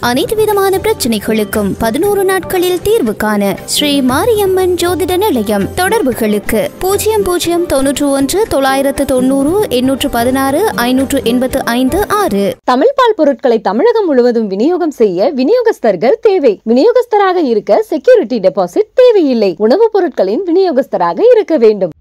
அனைத்து விதமான பிரச்சனைகளுக்கும் பதினோரு நாட்களில் தீர்வு காண ஸ்ரீ மாரியம்மன் ஜோதிட நிலையம் தொடர்புகளுக்கு பூஜ்ஜியம் பூஜ்ஜியம் தொன்னூற்று ஒன்று தொள்ளாயிரத்து தொண்ணூறு எண்ணூற்று பதினாறு ஐநூற்று எண்பத்து ஐந்து ஆறு தமிழ் பால் பொருட்களை தமிழகம் முழுவதும் விநியோகம் செய்ய விநியோகஸ்தர்கள் தேவை விநியோகஸ்தராக இருக்க செக்யூரிட்டி டெபாசிட் தேவையில்லை உணவுப் பொருட்களின் விநியோகஸ்தராக இருக்க வேண்டும்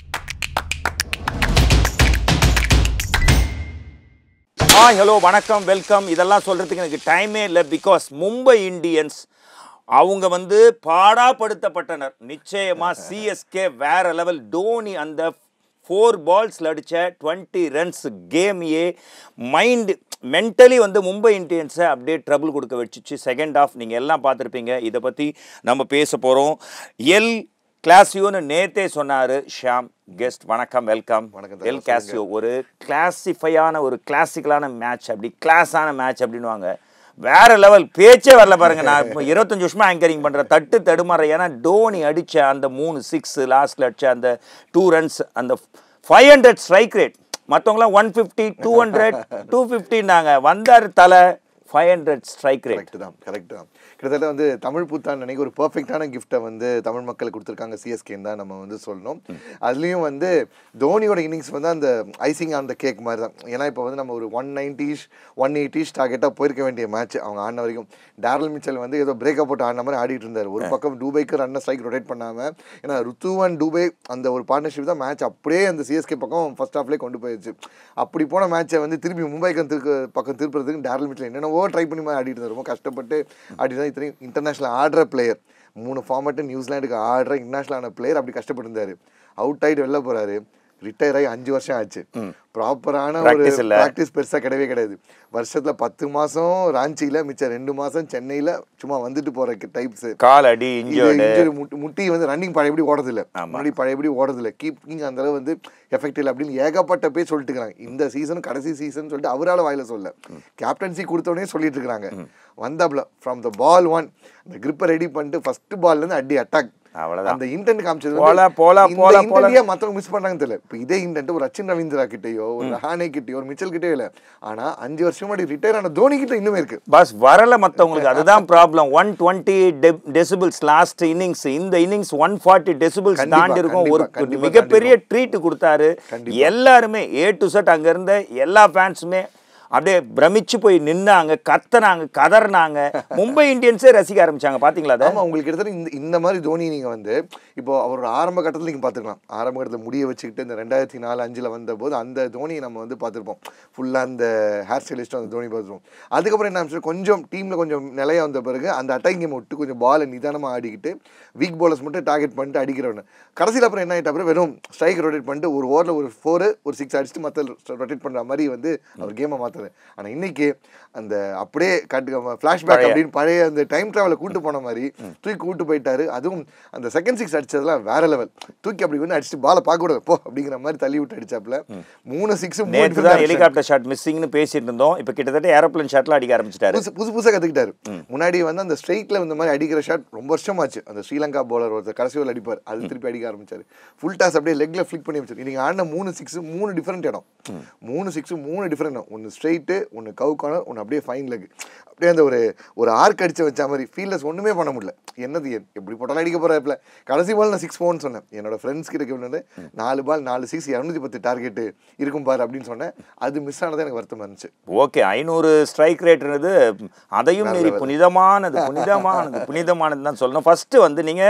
ஹாய் ஹலோ வணக்கம் வெல்கம் இதெல்லாம் சொல்கிறதுக்கு எனக்கு டைமே இல்லை பிகாஸ் மும்பை இந்தியன்ஸ் அவங்க வந்து பாடாப்படுத்தப்பட்டனர் நிச்சயமாக சிஎஸ்கே வேற லெவல் டோனி அந்த ஃபோர் பால்ஸில் அடித்த டுவெண்ட்டி ரன்ஸ் கேமையே மைண்டு மென்டலி வந்து மும்பை இந்தியன்ஸை அப்படியே ட்ரபிள் கொடுக்க வச்சுச்சு செகண்ட் ஆஃப் நீங்கள் எல்லாம் பார்த்துருப்பீங்க இதை பற்றி நம்ம பேச போகிறோம் எல் கிளாசியோன்னு நேத்தே சொன்னார் ஷாம் கெஸ்ட் வணக்கம் வெல்கம் வணக்கம் எல் கிளாசியோ ஒரு கிளாசிஃபையான ஒரு கிளாசிக்கலான மேட்ச் அப்படி கிளாஸான மேட்ச் அப்படின்வாங்க வேற லெவல் பேச்சே வரல பாருங்க நான் இப்போ இருபத்தஞ்சு வருஷமா ஆங்கரிங் பண்றேன் தட்டு தடுமாற ஏன்னா டோனி அடிச்ச அந்த மூணு சிக்ஸ் லாஸ்ட்ல அடிச்ச அந்த டூ ரன்ஸ் அந்த ஃபைவ் ஹண்ட்ரட் ஸ்ட்ரைக் ரேட் மற்றவங்களாம் one fifty two hundred two ஃபிஃப்டின்னாங்க வந்தார் தலை five hundred strike rate correct தான் கரெக்ட் தான் கிட்டத்தட்ட வந்து தமிழ் புத்தாண்டு அன்னைக்கு ஒரு பர்ஃபெக்டான கிஃப்ட்டை வந்து தமிழ் மக்களுக்கு கொடுத்துருக்காங்க சிஎஸ்கேன்னு தான் நம்ம வந்து சொல்லணும் அதுலேயும் வந்து தோனியோட இன்னிங்ஸ் வந்து அந்த ஐசிங் ஆன் த கேக் மாதிரி தான் ஏன்னா இப்போ வந்து நம்ம ஒரு ஒன் நைன்டிஸ் ஒன் எயிட்டிஸ் டார்கெட்டாக போயிருக்க வேண்டிய மேட்ச் அவங்க ஆடின வரைக்கும் டேரல் மிச்சல் வந்து ஏதோ பிரேக்கப் போட்டு ஆடின மாதிரி ஆடிட்டு இருந்தார் ஒரு பக்கம் டூபைக்கு ரன்னை ஸ்ட்ரைக் ரொட்டேட் பண்ணாமல் ஏன்னா ருத்து அண்ட் டூபை அந்த ஒரு பார்ட்னர்ஷிப் தான் மேட்ச் அப்படியே அந்த சிஎஸ்கே பக்கம் ஃபர்ஸ்ட் ஹாஃப்லேயே கொண்டு போயிடுச்சு அப்படி போன மேட்சை வந்து திருப்பி மும்பைக்கு திருக்கு பக்கம் திருப்புறதுக்கு டேரல் மிச்சல் என்னென்னவோ ட்ரை பண்ணி மாதிரி ஆடிட்டு இருந்தார் ரொம்ப கஷ்டப்பட்டு ஆடிட்டு தான் இத்தனையும் இன்டர்நேஷனல் ஆடுற பிளேயர் மூணு ஃபார்மேட்டு நியூசிலாண்டுக்கு ஆடுற இன்டர்நேஷனல் ஆன பிளேயர் அப்படி கஷ்டப்பட்டு இருந்தார் அவுட் ஆகிட்டு வெளில போறாரு ரிட்டையர் ஆகி அஞ்சு வருஷம் ஆச்சு ப்ராப்பரான ஒரு Practice இல்ல. ப்ராக்டிஸ் பெருசாக கிடையவே கிடையாது வருஷத்துல பத்து மாசம் ராஞ்சியில மிச்சம் ரெண்டு மாசம் சென்னையில சும்மா வந்துட்டு போற டைப்ஸ் கால் அடி இது இன்ஜர்டு injury முட்டி முட்டி வந்து ரன்னிங் பழையபடி ஓடுறதில்ல ஆமா. முன்னாடி பழையபடி ஓடுறதில்ல கீப்பிங் அந்த அளவு வந்து எஃபெக்ட் இல்லை அப்படின்னு ஏகப்பட்ட பேர் சொல்லிட்டு இருக்காங்க இந்த சீசன் கடைசி சீசன் சொல்லிட்டு அவரால வாயில சொல்ல கேப்டன்சி கொடுத்தோடனே சொல்லிட்டு இருக்காங்க வந்தாப்ல ஃப்ரம் த பால் ஒன் அந்த கிரிப்பை ரெடி பண்ணிட்டு ஃபர்ஸ்ட் பால்ல இருந்து அடி அட்டாக் அவ்வளவுதான். அந்த இன்டென்ட் காமிச்சது வந்து போலா, போலா, இந்த போலா, intent போலா. ஏன் மத்தவங்க மிஸ் பண்றாங்கன்னு தெரியல இப்போ இதே இன்டென்ட் ஒரு ரச்சின் ரவீந்திரா கிட்டயோ ஒரு ரஹானே கிட்டயோ ஒரு மிச்சல் கிட்டயோ இல்ல ஆனா அஞ்சு வருஷம் முன்னாடி ரிட்டையர் ஆன தோனி கிட்ட இன்னுமே இருக்கு பஸ் வரல மத்தவங்களுக்கு அதுதான் problem one twenty decibels last innings இந்த இன்னிங்ஸ் ஒன் ஃபார்ட்டி டெசிபிள்ஸ் கண்டிப்பா, தாண்டி இருக்கும் ஒரு கண்டிப்பா, கண்டிப்பா, மிகப்பெரிய ட்ரீட் கொடுத்தாரு கண்டிப்பா. எல்லாருமே ஏ டு செட் அங்க இருந்த எல்லா ஃபேன்ஸுமே அப்படியே பிரமிச்சு போய் நின்னாங்க கத்துனாங்க கதறினாங்க மும்பை இந்தியன்ஸே ரசிக்க ஆரம்பிச்சாங்க பாத்தீங்களா அதை ஆமா உங்களுக்கு கிட்டத்தட்ட இந்த இந்த மாதிரி தோனி நீங்க வந்து இப்போ அவரோட ஆரம்ப கட்டத்துல நீங்க பார்த்துக்கலாம் ஆரம்ப கட்டத்துல முடிய வச்சுக்கிட்டு இந்த ரெண்டாயிரத்தி நாலு அஞ்சுல வந்த போது அந்த தோனியை நம்ம வந்து பார்த்துருப்போம் ஃபுல்லா அந்த ஹேர் ஸ்டைலிஸ்ட் அந்த தோனி பார்த்துருப்போம் அதுக்கப்புறம் என்ன ஆச்சு கொஞ்சம் டீம்ல கொஞ்சம் நிலையா வந்த பிறகு அந்த அட்டாக் கேம் விட்டு கொஞ்சம் பாலை நிதானமா ஆடிக்கிட்டு வீக் பாலர்ஸ் மட்டும் டார்கெட் பண்ணிட்டு அடிக்கிறவன கடைசியில் அப்புறம் என்ன ஆயிட்ட அப்புறம் வெறும் ஸ்ட்ரைக் ரொட்டேட் பண்ணிட்டு ஒரு ஓவரில் ஒரு ஃபோர் ஒரு சிக்ஸ் அடிச்சுட்டு மற்ற ரொட்டேட் பண்ற மாதிரி வந்து அவர் கேமை மாத்துறாரு ஆனா இன்னைக்கு அந்த அப்படியே காட்டு ஃபிளாஷ்பேக் பழைய. அப்படின்னு பழைய அந்த டைம் டிராவலை கூட்டு போன மாதிரி தூக்கி கூட்டு போயிட்டாரு அதுவும் அந்த செகண்ட் சிக்ஸ் அடிச்சதெல்லாம் வேற லெவல் தூக்கி அப்படி வந்து அடிச்சுட்டு பாலை பார்க்க கூடாது போ அப்படிங்கிற மாதிரி தள்ளி விட்டு அடிச்சாப்ல மூணு சிக்ஸ் நேற்று தான் ஹெலிகாப்டர் ஷாட் மிஸ்ஸிங்னு பேசிட்டு இருந்தோம் இப்போ கிட்டத்தட்ட ஏரோப்ளேன் ஷாட்ல அடிக்க ஆரம்பிச்சிட்டாரு புதுசு புதுசு புதுசாக கற்றுக்கிட்டாரு முன்னாடி வந்து அந்த ஸ்ட்ரைட்ல இந்த மாதிரி அடிக்கிற ஷாட் ரொம்ப வருஷமாச்சு அந்த ஸ்ரீலங்கா பவுலர் ஒருத்தர் கடைசி ஓவர் அடிப்பார் அது திருப்பி அடிக்க ஆரம்பிச்சாரு ஃபுல் டாஸ் அப்படியே லெக்ல ஃபிளிக் பண்ணி வச்சாரு நீங்க ஆடின மூணு சிக்ஸ் மூணு டிஃப்ரெண்ட் இடம் மூணு சிக்ஸ் மூணு டிஃப்ரெண்ட் இடம் ஒன்று ஸ்ட்ரைட்டு ஒன்று கவு கார்னர் ஒன்று அப்படியே ஃபைன் லெக் அப்படியே அந்த ஒரு ஒரு ஆர்க் அடிச்சு வச்ச மாதிரி ஃபீல்டர்ஸ் ஒண்ணுமே பண்ண முடியல என்னது என்- எப்படி போட்டாலும் அடிக்க போறாப்ல கடைசி பால் நான் சிக்ஸ் போன்னு சொன்னேன் என்னோட ஃப்ரெண்ட்ஸ் கிட்ட வந்து நாலு பால் நாலு சிக்ஸ் இரநூத்தி பத்து டார்கெட் இருக்கும் பாரு அப்படின்னு சொன்னேன் அது மிஸ் ஆனது எனக்கு வருத்தமா இருந்துச்சு ஓகே ஐநூறு ஸ்ட்ரைக் ரேட்ன்றது அதையும் மீறி புனிதமானது புனிதமானது புனிதமானது தான் சொல்லணும் ஃபர்ஸ்ட் வந்து நீங்க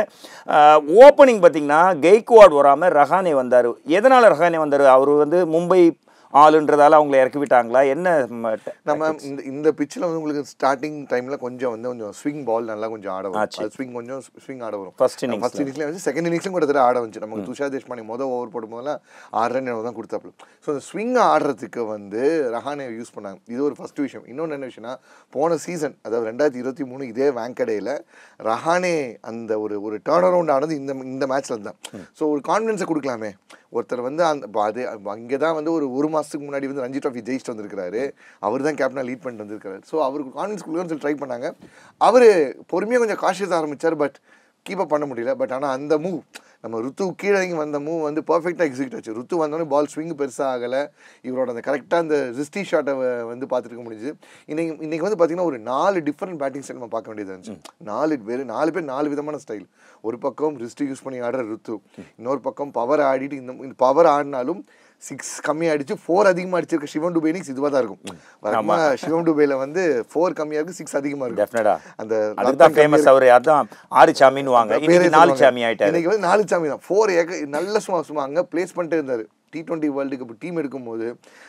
ஓப்பனிங் பார்த்தீங்கன்னா கெய்க்வாட் வராம ரஹானே வந்தார் எதனால ரஹானே வந்தார் அவர் வந்து மும்பை ஆளுன்றதால அவங்கள இறக்கி விட்டாங்களா என்ன ம, ட- நம்ம இந்த இந்த பிச்சில் வந்து உங்களுக்கு ஸ்டார்டிங் டைம்ல கொஞ்சம் வந்து கொஞ்சம் ஸ்விங் பால் நல்லா கொஞ்சம் ஆட வரும் ஆச்சு. அது ஸ்விங் கொஞ்சம் ஸ்விங் ஆட வரும் First innings ஃபர்ஸ்ட் இன்னிங்ஸ்ல வந்து செகண்ட் இன்னிங்ஸ்லும் கூட தடவை ஆட வந்துச்சு நமக்கு துஷார் தேஷ்பாண்டே மொதல் ஓவர் போடும்போதெல்லாம் ஆறு ரன் தான் கொடுத்தாப்புல ஸோ அந்த ஸ்விங் ஆடுறதுக்கு வந்து ரஹானே யூஸ் பண்ணாங்க இது ஒரு ஃபர்ஸ்ட் விஷயம் இன்னொன்று என்ன விஷயம்னா போன சீசன் அதாவது ரெண்டாயிரத்தி இருபத்தி மூணு இதே வேங்கடையில் ரஹானே அந்த ஒரு ஒரு டேர்ன் அரவுண்ட் ஆனது இந்த இந்த மேட்ச்ல தான் ஸோ ஒரு கான்ஃபிடன்ஸை கொடுக்கலாமே ஒருத்தர் வந்து அந்த இப்ப அது அங்கே தான் வந்து ஒரு ஒரு மாதத்துக்கு முன்னாடி வந்து ரஞ்சி ட்ராஃபி ஜெயிச்சுட்டு வந்திருக்காரு அவர் தான் கேப்டனாக லீட் பண்ணிட்டு வந்திருக்காரு ஸோ அவருக்கு கான்ஃபிடன்ஸ் கொடுக்கணும்னு சொல்லி ட்ரை பண்ணாங்க அவர் பொறுமையாக கொஞ்சம் காஷியஸ் ஆரம்பிச்சார் பட் கீப் அப் பண்ண முடியல பட் ஆனால் அந்த மூவ் நம்ம ருத்து கீழே இறங்கி வந்த மூவ் வந்து பர்ஃபெக்டாக எக்ஸிக்யூட் ஆச்சு ருத்து வந்தோடனே பால் ஸ்விங் பெருசாக ஆகலை இவரோட அந்த கரெக்டாக அந்த ரிஸ்டி ஷாட்டை வந்து பார்த்துருக்க முடிஞ்சுது இன்னைக்கு இன்னைக்கு வந்து பார்த்தீங்கன்னா ஒரு நாலு டிஃப்ரெண்ட் பேட்டிங் ஸ்டைல் நம்ம பார்க்க வேண்டியதாக இருந்துச்சு நாலு பேர் நாலு பேர் நாலு விதமான ஸ்டைல் ஒரு பக்கம் ரிஸ்ட் யூஸ் பண்ணி ஆடுற ருத்து இன்னொரு பக்கம் பவர் ஆடிட்டு இந்த பவர் ஆடினாலும் சிக்ஸ் கம்மி அடிச்சு ஃபோர் அதிகமாக அடிச்சிருக்க சிவன் டுபே இன்னிங்ஸ் இதுவாக தான் இருக்கும் வழக்கமா சிவன் டுபேல வந்து ஃபோர் கம்மியாக இருக்கு சிக்ஸ் அதிகமாக இருக்கும் டெஃபினட்டா அந்த அதுதான் ஃபேமஸ் அவரு அதான் ஆறு சாமின்னு வாங்க பேரே இன்னைக்கு நாலு சொல்லுவாங்க. சாமி ஆயிட்டாரு இன்னைக்கு வந்து நாலு சாமி தான் ஃபோர் ஏக்க நல்ல சும்மா சும்மா அங்கே ப்ளேஸ் பண்ணிட்டே இருந்தார் T twenty world cup team எடுக்கும்போது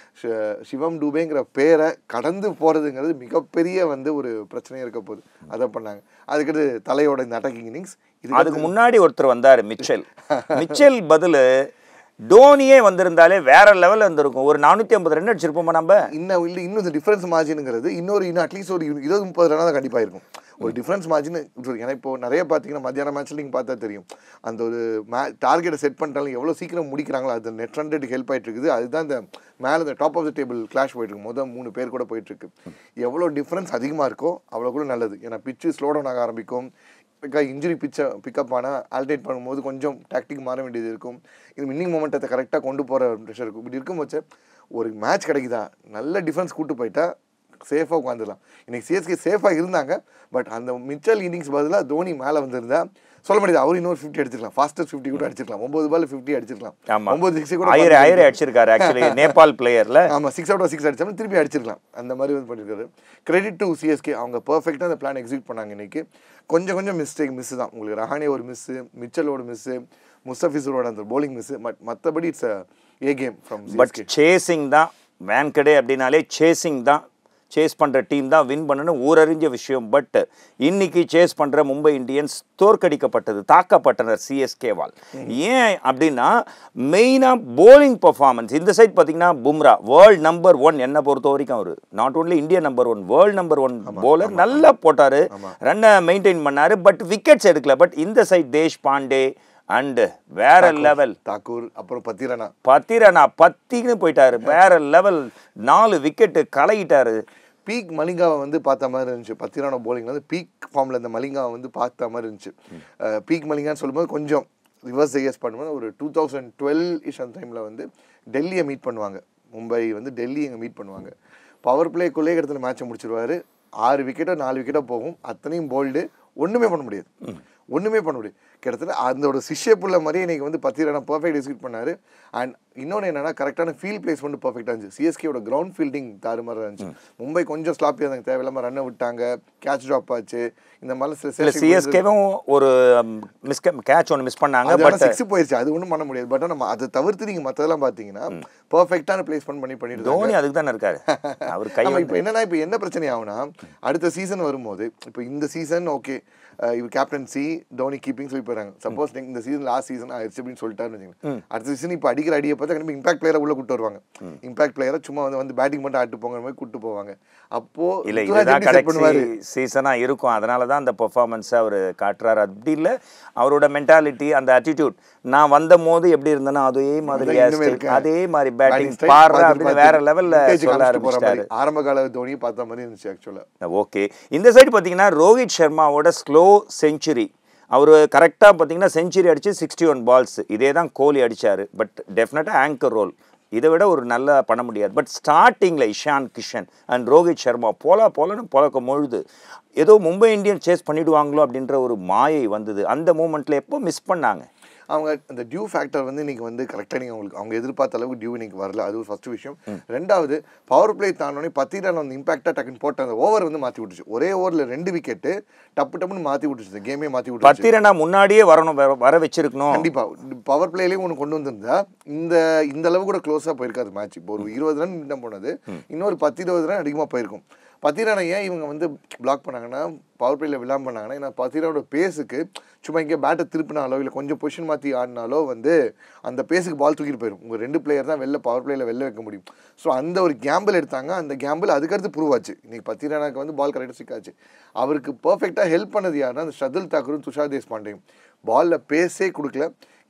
ஷ- சிவம் டூபேங்கிற பேரை கடந்து போகிறதுங்கிறது மிகப்பெரிய வந்து ஒரு பிரச்சனையாக இருக்க போகுது அதை பண்ணாங்க அதுக்கடுத்து தலையோட இந்த அட்டாக்கிங் இன்னிங்ஸ் இது அதுக்கு முன்னாடி ஒருத்தர் வந்தாரு மிச்சல் மிச்சல் பதிலு டோனியே வந்திருந்தாலே வேற லெவல்ல இருந்திருக்கும் ஒரு நானூத்தி ஐம்பது ரன் அடிச்சிருப்போமா நம்ம இன்னும் இல்லை இன்னும் இந்த டிஃபரன்ஸ் மார்ஜினுங்கிறது இன்னொரு இன்னும் அட்லீஸ்ட் ஒரு இரு- இருபது முப்பது ரனாக தான் கண்டிப்பாக இருக்கும் ஒரு டிஃபரன்ஸ் மார்ஜின் ஏன்னா இப்போ நிறைய பார்த்தீங்கன்னா மத்தியான மேட்ச்சில் நீங்கள் பார்த்தா தெரியும் அந்த ஒரு மே டார்கெட்டை செட் பண்ணிட்டாலும் எவ்வளோ சீக்கிரம் முடிக்கிறாங்களோ அது நெட் ரன்ரேட்டுக்கு ஹெல்ப் ஆயிட்டு இருக்குது அதுதான் இந்த மேலே இந்த top of the table clash போயிட்டு இருக்கு மொதல் மூணு பேர் கூட போயிட்டு இருக்கு எவ்வளோ டிஃபரன்ஸ் அதிகமாக இருக்கோ அவ்வளோ கூட நல்லது ஏன்னா பிச்சு ஸ்லோ டவுன் ஆக ஆரம்பிக்கும் இன்ஜுரி பிச்சை பிக்கப் ஆனால் ஆல்டேட் பண்ணும்போது கொஞ்சம் டாக்டிக் மாற வேண்டியது இருக்கும் இது வின்னிங் மொமெண்டத்தை கரெக்டாக கொண்டு போகிற ப்ரெஷர் இருக்கும் இப்படி இருக்கும் போச்சு ஒரு மேட்ச் கிடைக்குதா நல்ல டிஃபரன்ஸ் கூட்டு போயிட்டா சேஃபாக உட்காந்துடலாம் இன்னைக்கு சிஎஸ்கே சேஃபாக இருந்தாங்க பட் அந்த மிச்சல் இன்னிங்ஸ் பதிலாக தோனி மேலே வந்திருந்தா சொல்ல முடியாது அவர் இன்னொரு ஃபிஃப்டி அடிச்சிருக்கலாம் ஃபாஸ்டஸ்ட் ஃபிஃப்டி கூட அடிச்சிருக்கலாம் ஒன்பது பால் ஃபிஃப்டி அடிச்சிருக்கலாம் ஆமா ஒன்பது சிக்ஸ் கூட ஐயரே ஐயரே அடிச்சிருக்காரு ஆக்சுவலி நேபாள் பிளேயர்ல ஆமாம் சிக்ஸ் அவுட் ஆஃப் சிக்ஸ் அடிச்சாலும் திருப்பி அடிச்சிருக்கலாம் அந்த மாதிரி வந்து பண்ணியிருக்காரு கிரெடிட் டு சிஎஸ்கே அவங்க பர்ஃபெக்டாக அந்த பிளான் எக்ஸிக்யூட் பண்ணாங்க இன்னைக்கு கொஞ்சம் கொஞ்சம் மிஸ்டேக் மிஸ் தான் உங்களுக்கு ரஹானே ஒரு மிஸ்ஸு மிச்சலோட மிஸ்ஸு முஸ்தபிசரோட அந்த bowling மிஸ்ஸு பட் மற்றபடி it's a game from but chasing தான் வேன்கடே அப்படின்னாலே சேசிங் தான் சேஸ் பண்ற டீம் தான் வின் பண்ணணும் ஊரறிஞ்ச விஷயம் பட் இன்னைக்கு சேஸ் பண்ற மும்பை இந்தியன்ஸ் தோற்கடிக்கப்பட்டது தாக்கப்பட்டனர் சிஎஸ்கேவால் ஏன் அப்படின்னா மெயினாக bowling பர்ஃபார்மன்ஸ் இந்த சைட் பார்த்தீங்கன்னா பும்ரா வேர்ல்ட் நம்பர் ஒன் என்னை பொறுத்த வரைக்கும் அவர் not only India number one world number one bowler நல்லா போட்டாரு ரன்னை மெயின்டைன் பண்ணாரு பட் விக்கெட்ஸ் எடுக்கல பட் இந்த சைட் தேஷ் பாண்டே அண்ட் வேற லெவல் தாக்கூர் அப்புறம் பத்திரனா பத்திரனா பத்தின்னு போயிட்டாரு வேற லெவல் நாலு விக்கெட்டு கலகிட்டாரு பீக் மலிங்காவை வந்து பார்த்த மாதிரி இருந்துச்சு பத்திரான bowling வந்து பீக் ஃபார்மில் இந்த மலிங்காவை வந்து பார்த்த மாதிரி இருந்துச்சு பீக் மலிங்கான்னு சொல்லும்போது கொஞ்சம் ரிவர்ஸ் ஐஎஸ் பண்ணும்போது ஒரு டூ தௌசண்ட் டுவெல் இஷ் அந்த டைமில் வந்து டெல்லியை மீட் பண்ணுவாங்க மும்பை வந்து டெல்லி இங்கே மீட் பண்ணுவாங்க பவர் பிளேக்குள்ளே இடத்துல மேட்சை முடிச்சிருவாரு ஆறு விக்கெட்டோ நாலு விக்கெட்டோ போகும் அத்தனையும் போல்டு ஒன்றுமே பண்ண முடியாது ஒன்றுமே பண்ண முடியாது கிட்டத்தட்ட அதோட சிஷ்ய புள்ள மாதிரி இன்னைக்கு வந்து பத்து ரன் பர்ஃபெக்ட் எக்ஸிக்யூட் பண்ணாரு அண்ட் இன்னொன்று என்னன்னா கரெக்டான ஃபீல்ட் பிளேஸ்மெண்ட் பர்ஃபெக்டாக இருந்துச்சு சிஎஸ்கேயோட கிரவுண்ட் ஃபீல்டிங் தாறுமாறாக இருந்துச்சு மும்பை கொஞ்சம் ஸ்லாப்பியாக இருந்தாங்க தேவையில்லாம ரன்னை விட்டாங்க கேட்ச் ட்ராப் ஆச்சு இந்த மாதிரி சில இல்ல situations சிஎஸ்கேவும் ஒரு மிஸ் கேட்ச் ஒன்று மிஸ் பண்ணாங்க அது பட் சிக்ஸ் போயிருச்சு அது ஒன்றும் பண்ண முடியாது பட் நம்ம அதை தவிர்த்து நீங்கள் மற்றதெல்லாம் பார்த்தீங்கன்னா பர்ஃபெக்டான பிளேஸ்மெண்ட் பண்ணி பண்ணிட்டு இருக்காங்க. தோனி அதுக்கு தானே இருக்காரு அவர் கை நம்ம வந்து இப்போ என்னன்னா இப்போ என்ன பிரச்சனை ஆகும்னா அடுத்த சீசன் வரும்போது இப்போ இந்த சீசன் ஓகே இவர் கேப்டன்சி தோனி கீப்பிங் சொல்லி போயிறாங்க சப்போஸ் இந்த சீசன் லாஸ்ட் சீசன் ஆயிடுச்சு அப்படின்னு சொல்லிட்டாருன்னு வச்சுக்கோங்க அடுத்த சீசன் இப்போ அடிக்கிற அடியை பார்த்தா கண்டிப்பாக இம்பாக்ட் பிளேயரை உள்ள கூட்டு வருவாங்க இம்பாக்ட் பிளேயரை சும்மா வந்து வந்து பேட்டிங் மட்டும் ஆட்டு போங்கிற மாதிரி கூட்டு போவாங்க அப்போ இல்ல ருத்துராஜ் இதுதான் எப்படி set பண்ணுவாரு கடைசி சீசனா இருக்கும் அதனால தான் அந்த பெர்ஃபார்மன்ஸை அவர் காட்டுறாரு அப்படி இல்ல அவரோட மென்டாலிட்டி அந்த attitude நான் வந்த போது எப்படி இருந்தேனோ அதே மாதிரி இன்னுமே hairstyle, இருக்கேன். அதே மாதிரி பேட்டிங் style பாடுற பார்த்து அப்படின்னு பார்த்து வேற லெவல்ல vintage சொல்ல காமிச்சிட்டு போற மாதிரி. ஆரம்பிச்சிட்டாரு ஆரம்ப கால தோனியை பார்த்த மாதிரி இருந்துச்சு ஆக்சுவலாக ஓகே இந்த சைடு பார்த்தீங்கன்னா ரோஹித் சர்மாவோட ஸ்லோ செஞ்சுரி அவர் கரெக்டாக பார்த்தீங்கன்னா செஞ்சுரி அடிச்சு சிக்ஸ்டி ஒன் பால்ஸ் இதே தான் கோலி அடிச்சாரு பட் டெஃபினட்டாக ஆங்கர் ரோல் இதை விட ஒரு நல்லா பண்ண முடியாது பட் ஸ்டார்டிங்கில் இஷான் கிஷன் அண்ட் ரோஹித் சர்மா போல போலன்னு பொழக்க பொழுது ஏதோ மும்பை இந்தியன் சேஸ் பண்ணிடுவாங்களோ அப்படின்ற ஒரு மாயை வந்தது அந்த மூமெண்ட்டில் எப்போ மிஸ் பண்ணாங்க அவங்க அந்த டியூ ஃபேக்டர் வந்து இன்னைக்கு வந்து கரெக்டாக நீங்கள் அவங்களுக்கு அவங்க எதிர்பார்த்த அளவுக்கு டியூ இன்னைக்கு வரல அது ஒரு ஃபர்ஸ்ட் விஷயம் ரெண்டாவது பவர் பிளே தாண்டோடனே பத்து ரன் வந்து இம்பாக்டாக டக்குன்னு போட்ட அந்த ஓவர் வந்து மாற்றி விட்டுச்சு ஒரே ஓவரில் ரெண்டு விக்கெட்டு டப்பு டப்புன்னு மாற்றி விட்டுச்சு இந்த கேமே மாற்றி விட்டுச்சு பத்திரனா முன்னாடியே வரணும் வர- வர வச்சிருக்கணும் கண்டிப்பா பவர் பிளேலேயே ஒன்று கொண்டு வந்திருந்தா இந்த இந்த அளவு கூட க்ளோஸாக போயிருக்காது மேட்ச் இப்போ ஒரு இருபது ரன் தான் போனது இன்னொரு பத்து இருபது ரன் அதிகமாக போயிருக்கும் பத்து ரனை ஏன் இவங்க வந்து பிளாக் பண்ணாங்கன்னா பவர் பிளேல விளாம் பண்ணாங்கன்னா ஏன்னா பத்து ரனோட பேஸுக்கு சும்மா இங்கே பேட்டை திருப்பினாலோ இல்லை கொஞ்சம் பொசிஷன் மாற்றி ஆடினாலோ வந்து அந்த பேஸுக்கு பால் தூக்கிட்டு போயிடும் உங்கள் ரெண்டு பிளேயர் தான் வெளில பவர் பிளேல வெளில வைக்க முடியும் ஸோ அந்த ஒரு கேம்பிள் எடுத்தாங்க அந்த கேம்பிள் அதுக்கடுத்து ப்ரூவ் ஆச்சு இன்னைக்கு பத்து ரனாக்கு வந்து பால் கரெக்டாக சிக்காச்சு அவருக்கு பர்ஃபெக்டாக ஹெல்ப் பண்ணது யாருன்னா அந்த ஷதுல் தாக்கூரும் துஷார் தேஷ்பாண்டேயும் பாலில் பேஸே கொடுக்கல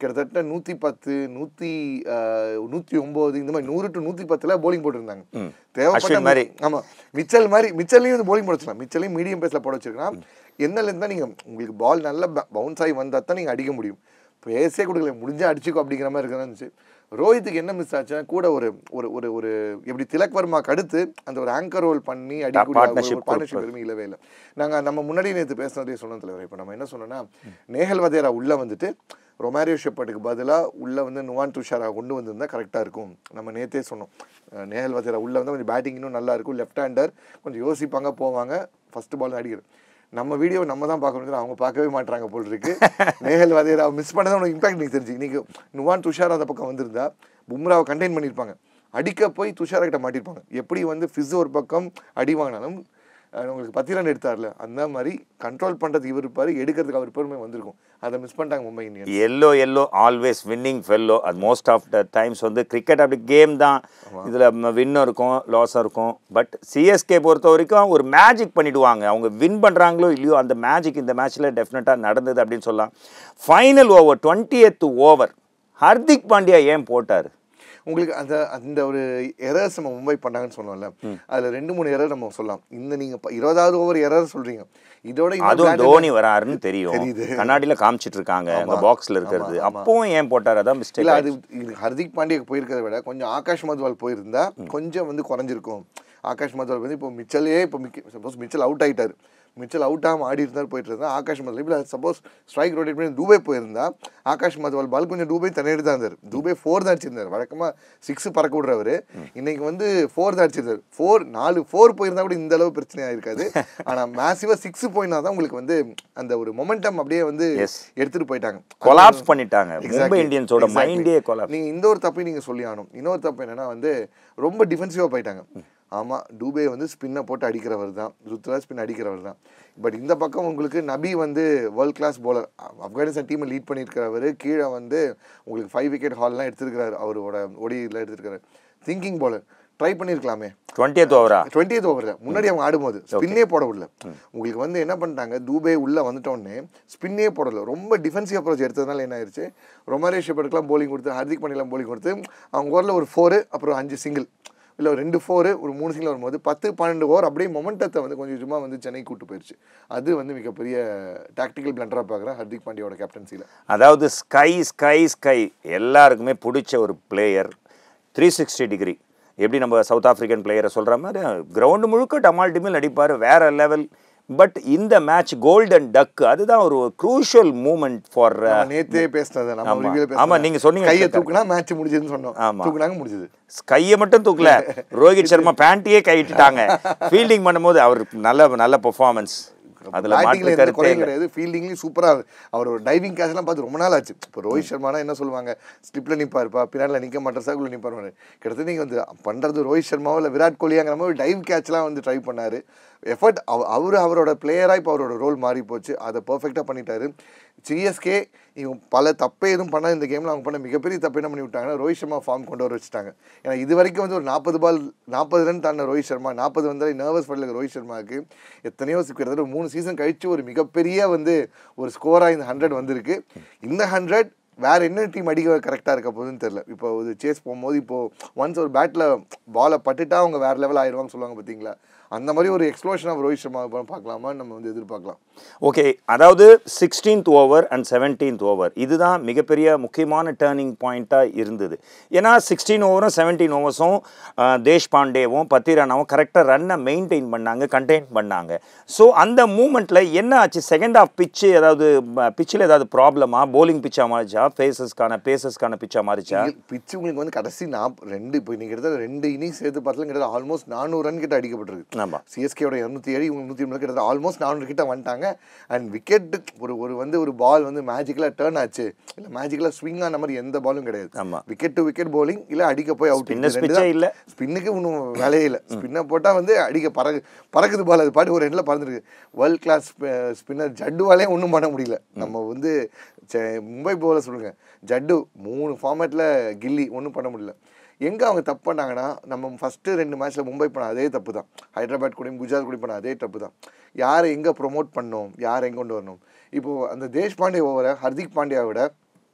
கிட்டத்தட்ட நூற்றி பத்து நூற்றி நூற்றி ஒம்பது இந்த மாதிரி நூறு டு நூற்றி பத்தில் போலிங் போட்டிருந்தாங்க அஸ்வின் மாதிரி. தேவைப்பட்ட ஆமாம் மிச்சல் மாதிரி மிச்சல்லையும் வந்து போலிங் போட வச்சிடலாம் மிச்சலையும் மீடியம் பேஸில் போட வச்சிருக்கலாம் என்னலேருந்து தான் நீங்கள் உங்களுக்கு பால் நல்லா பவுன்ஸ் ஆகி வந்தால் தான் நீங்கள் அடிக்க முடியும் பேசே கொடுக்கல முடிஞ்சா அடிச்சுக்கோ அப்படிங்கிற மாதிரி இருக்கிறதா இருந்துச்சு ரோஹித்துக்கு என்ன மிஸ் ஆச்சுன்னா கூட ஒரு ஒரு ஒரு ஒரு எப்படி திலக் வர்மாக்கு அடுத்து அந்த ஒரு ஆங்கர் ரோல் பண்ணி partnership அடிக்கூடிய பார்ட்னர்ஷிப் எதுவுமே இல்லவே இல்லை நாங்கள் நம்ம முன்னாடி நேற்று பேசினதே சொன்னோம் தலைவர் இப்போ நம்ம என்ன சொன்னோம்னா நேஹல் வதேரா உள்ளே வந்துட்டு ரொமாரியோ ஷெப்பர்டுக்கு பதிலாக உள்ளே வந்து நுவான் துஷாரா கொண்டு வந்திருந்தா கரெக்டாக இருக்கும் நம்ம நேத்தே சொன்னோம் அஹ் நேஹல் வதேரா உள்ளே வந்து கொஞ்சம் பேட்டிங் இன்னும் நல்லா இருக்கும் லெஃப்ட் ஹேண்டர் கொஞ்சம் யோசிப்பாங்க போவாங்க ஃபர்ஸ்ட் பால் அடிக்கிறது நம்ம வீடியோ நம்ம தான் பார்க்கணும் அவங்க பார்க்கவே மாட்றாங்க போல் இருக்கு நேஹல் வதேரா மிஸ் பண்ணதான் உனக்கு இம்பாக்ட் எனக்கு தெரிஞ்சு இன்னைக்கு நுவான் துஷாரா அந்த பக்கம் வந்திருந்தா பும்ராவை கண்டெயின் பண்ணியிருப்பாங்க அடிக்க போய் துஷாரா கிட்ட மாட்டிருப்பாங்க எப்படி வந்து ஃபிஸ் ஒரு பக்கம் அடி வாங்கினாலும் அஹ் உங்களுக்கு பத்து ரன் எடுத்தார்ல அந்த மாதிரி கண்ட்ரோல் பண்ணுறதுக்கு இவர் இருப்பார் எடுக்கிறதுக்கு அவர் பெருமை வந்திருக்கும் அதை மிஸ் பண்ணிட்டாங்க Mumbai Indians yellow yellow always winning fellow அது மோஸ்ட் ஆஃப் த டைம்ஸ் வந்து கிரிக்கெட் அப்படி கேம் தான் இதில் வின்னும் இருக்கும் லாஸும் இருக்கும் பட் சிஎஸ்கே பொறுத்த வரைக்கும் ஒரு மேஜிக் பண்ணிடுவாங்க அவங்க வின் பண்ணுறாங்களோ இல்லையோ அந்த மேஜிக் இந்த மேட்ச்சில் டெஃபினட்டாக நடந்தது அப்படின்னு சொல்லலாம் final over twenty over Hardik Pandya ஏன் போட்டார் உங்களுக்கு அந்த அந்த ஒரு எரர்ஸ் நம்ம மும்பை பண்ணாங்கன்னு சொன்னோம்ல அதில் ரெண்டு மூணு எரர் நம்ம சொல்லலாம் இந்த நீங்கள் இருபதாவது ஓவர் எரர் சொல்கிறீங்க இதோட இன்னும் அதுவும் bland- தோனி வராருன்னு தெரியும் தெரியுது. கண்ணாடியில காமிச்சிட்டு இருக்காங்க அந்த பாக்ஸ்ல இருக்கிறது அப்பவும் ஏன் போட்டார் அதான் இல்ல மிஸ்டேக் அது இது ஹர்திக் பாண்டியாக்கு போயிருக்கிறத விட கொஞ்சம் ஆகாஷ் மதுவால் போயிருந்தா கொஞ்சம் வந்து குறைஞ்சிருக்கும் ஆகாஷ் மதுவால் வந்து இப்போ மிச்சலே இப்போ சப்போஸ் மிச்சல் அவுட் ஆயிட்டாரு மிச்சல் அவுட் ஆகாம ஆடி இருந்தார் போயிட்டு இருந்தா ஆகாஷ் மதுவால் இப்போ சப்போஸ் ஸ்ட்ரைக் ரொட்டேட் பண்ணி தூபே போயிருந்தா ஆகாஷ் மதுவால் பால் கொஞ்சம் தூபே தண்ணிட்டு தான் இருந்தார் தூபே ஃபோர் தான் அடிச்சிருந்தார் வழக்கமா சிக்ஸ் பறக்க விடுறவர் இன்னைக்கு வந்து ஃபோர் தான் அடிச்சிருந்தார் ஃபோர் நாலு ஃபோர் போயிருந்தா கூட இந்த அளவு பிரச்சனையா இருக்காது ஆனா மேசிவா சிக்ஸ் போயினா தான் உங்களுக்கு வந்து அந்த ஒரு மொமெண்டம் அப்படியே வந்து Yes. எடுத்துட்டு போயிட்டாங்க கொலாப்ஸ் பண்ணிட்டாங்க மும்பை Exactly. இந்தியன்ஸோட Exactly. மைண்டே கொலாப்ஸ் நீங்க இந்த ஒரு தப்பையும் நீங்க சொல்லி ஆகணும் இன்னொரு தப்பு என்னன்னா வந்து ரொம்ப டிஃபென்சிவா போயிட்டாங்க ஆமா டூபே வந்து ஸ்பின்னை போட்டு அடிக்கிறவர் தான் ருத்ராஜ் ஸ்பின் அடிக்கிறவர் தான் பட் இந்த பக்கம் உங்களுக்கு நபி வந்து வேர்ல்ட் கிளாஸ் bowler ஆப்கானிஸ்தான் டீமை லீட் பண்ணியிருக்கிறவர் கீழே வந்து உங்களுக்கு ஃபைவ் விக்கெட் ஹால்லாம் எடுத்திருக்கிறாரு அவரோட ஒடியில் எடுத்திருக்கிறாரு திங்கிங் bowler ட்ரை பண்ணியிருக்கலாமே டுவெண்ட்டியத் ஓவரா டுவெண்ட்டியத் ஓவரில் முன்னாடி அவங்க ஆடும்போது ஸ்பின்னே போட விடல உங்களுக்கு வந்து என்ன பண்ணிட்டாங்க தூபே உள்ளே வந்துட்டோடனே ஸ்பின்னே போடல ரொம்ப டிஃபென்சிவ் அப்ரோச் எடுத்ததுனால என்ன ஆயிடுச்சு ரொமாரே ஷெப்பர்டுக்குலாம் போலிங் கொடுத்து ஹர்திக் பாண்டியெலாம் போலிங் கொடுத்து அவங்க ஓவரில் ஒரு ஃபோரு அப்புறம் அஞ்சு சிங்கிள் இல்லை ஒரு ரெண்டு ஃபோரு ஒரு மூணு சிங்கிள் வரும்போது பத்து பன்னெண்டு ஓவர் அப்படியே மொமெண்டத்தை வந்து கொஞ்சம் கொஞ்சமாக வந்து சென்னை கூட்டு போயிடுச்சு அது வந்து மிகப்பெரிய டாக்டிக்கல் பிளண்டராக பார்க்குறேன் ஹர்திக் பாண்டியோட கேப்டன்சியில் அதாவது ஸ்கை ஸ்கை ஸ்கை எல்லாருக்குமே பிடிச்ச ஒரு பிளேயர் த்ரீ சிக்ஸ்டி டிகிரி எப்படி நம்ம சவுத் ஆப்பிரிக்கன் பிளேயரை சொல்கிற மாதிரி கிரவுண்டு முழுக்க டமால் டிமில் அடிப்பார் வேற லெவல் பட் இந்த மேட்ச் கோல்டன் டக் அதுதான் ஒரு க்ரூஷியல் மூமெண்ட் ஃபார் நேத்தே பேசினது நம்ம ஆமா. review ல ஆமா, பேசினது. நீங்க சொன்னீங்க கையை correct. தூக்குனா மேட்ச் முடிஞ்சதுன்னு சொன்னோம் ஆமா. தூக்குனாங்க முடிஞ்சது கையை மட்டும் தூக்கல ரோஹித் சர்மா பேண்ட்டையே கையிட்டுட்டாங்க ஃபீல்டிங் பண்ணும்போது அவர் நல்ல நல்ல பெர்ஃபார்மன்ஸ் அதுல பேட்டிங்ல மாற்று எந்த கருத்தே குறையும் இல்லை கிடையாது ஃபீல்டிங்லயும் சூப்பரா அவர் ஒரு டைவிங் கேட்ச்லாம் பார்த்து ரொம்ப நாள் ஆச்சு இப்போ ரோஹித் சர்மானா என்ன சொல்லுவாங்க ஸ்லிப்ல நிப்பாருப்பா பின்னாடில நிக்க மாட்டார் சாக்குள்ள நிப்பாரு கிட்டத்தட்ட நீங்க வந்து பண்றது ரோஹித் சர்மாவோ இல்லை விராட் கோலியாங்கிற மாதிரி டைவ் கேட்ச்லாம் வந்து ட்ரை பண்ணாரு எஃபர்ட் அவர் அவரோட பிளேயரா இப்போ அவரோட ரோல் மாறி போச்சு அதை பர்ஃபெக்டாக பண்ணிட்டாரு சிஎஸ்கே இவங்க பல தப்பே எதுவும் பண்ண இந்த கேமில் அவங்க பண்ண மிகப்பெரிய தப்பு என்ன பண்ணி விட்டாங்கன்னா ரோஹித் சர்மா ஃபார்ம் கொண்டு வர வச்சுட்டாங்க ஏன்னா இது வரைக்கும் வந்து ஒரு நாற்பது பால் நாற்பது ரன் தாண்ட ரோஹித் சர்மா நாற்பது வந்தாலே நர்வஸ் பண்ணல ரோஹித் சர்மாவுக்கு எத்தனையோ சி- கிட்டத்தட்ட ஒரு மூணு சீசன் கழிச்சு ஒரு மிகப்பெரிய வந்து ஒரு ஸ்கோராக இந்த ஹண்ட்ரட் வந்திருக்கு இந்த ஹண்ட்ரட் வேற என்ன டீம் அடிக்க கரெக்டாக இருக்க போகுதுன்னு தெரியல இப்போ ஒரு சேஸ் போகும்போது இப்போ ஒன்ஸ் ஒரு பேட்டில் பாலை பட்டுட்டா அவங்க வேற லெவல் ஆயிடுவாங்கன்னு சொல்லுவாங்க பார்த்தீங்களா அந்த மாதிரி ஒரு எக்ஸ்ப்ளோஷன் ஆஃப் ரோஹித் சர்மா பார்க்கலாமான்னு நம்ம வந்து எதிர்பார்க்கலாம் ஓகே அதாவது sixteenth over and seventeenth over இதுதான் மிகப்பெரிய முக்கியமான டேர்னிங் பாயிண்ட்டாக இருந்தது ஏன்னா சிக்ஸ்டீன் ஓவரும் செவன்டீன் ஓவர்ஸும் தேஷ்பாண்டேவும் பத்திரானாவும் கரெக்டாக ரன்னை மெயின்டைன் பண்ணாங்க கண்டெயின் பண்ணாங்க ஸோ அந்த மூமெண்ட்டில் என்ன ஆச்சு செகண்ட் ஆஃப் பிச்சு ஏதாவது பிச்சில் ஏதாவது ப்ராப்ளமா போலிங் பிச்சா மாறிச்சா ஃபேஸஸ்க்கான பேசஸ்க்கான பிச்சா மாறிச்சா பிச்சு உங்களுக்கு வந்து கடைசி நாப் ரெண்டு இப்போ இன்னைக்கு கிட்டத்தட்ட ரெண்டு இன்னிங்ஸ் சேர்த்து பார்த்தாலும் கிட்டத்தட்ட ஆல்மோஸ்ட் நானூறு ரன் கிட்ட அடிக்கப்பட்டிருக்கு ஆமா. சிஎஸ்கேயோட இரநூத்தி ஏழு இவங்க நூற்றி ஐம்பது கிட்ட ஆல்மோஸ்ட் நானூறு கிட்ட வந்துட்டாங்க அண்ட் விக்கெட் ஒரு ஒரு வந்து ஒரு பால் வந்து மேஜிக்கலாக டேர்ன் ஆச்சு இல்லை மேஜிக்கலாக ஸ்விங் ஆன மாதிரி எந்த பாலும் கிடையாது ஆமா. விக்கெட் டு விக்கெட் bowling இல்லை அடிக்க போய் அவுட் Spinners pitch ஏ இல்ல. ஸ்பின்னுக்கு இன்னும் வேலையே இல்லை ஸ்பின்னை போட்டால் வந்து அடிக்க பறகு பறக்குது பால் அது பாட்டு ஒரு எண்டில் பறந்துருக்கு வேர்ல்ட் கிளாஸ் ஸ்பின்னர் ஜட்டுவாலே ஒன்றும் பண்ண முடியல நம்ம வந்து செ- மும்பை போல சொல்லுங்க ஜட்டு மூணு ஃபார்மேட்டில் கில்லி ஒன்றும் பண்ண முடியல எங்கே அவங்க தப்பு பண்ணாங்கன்னா நம்ம ஃபஸ்ட்டு ரெண்டு மேட்ச்சில் மும்பை பண்ண அதே தப்பு தான் ஹைதராபாத் கூடயும் குஜராத் கூட பண்ண அதே தப்பு தான் யாரை எங்கே ப்ரொமோட் பண்ணோம் யாரை எங்கே கொண்டு வரணும் இப்போது அந்த தேஷ்பாண்டே ஓவரை ஹர்திக் பாண்டியாவோட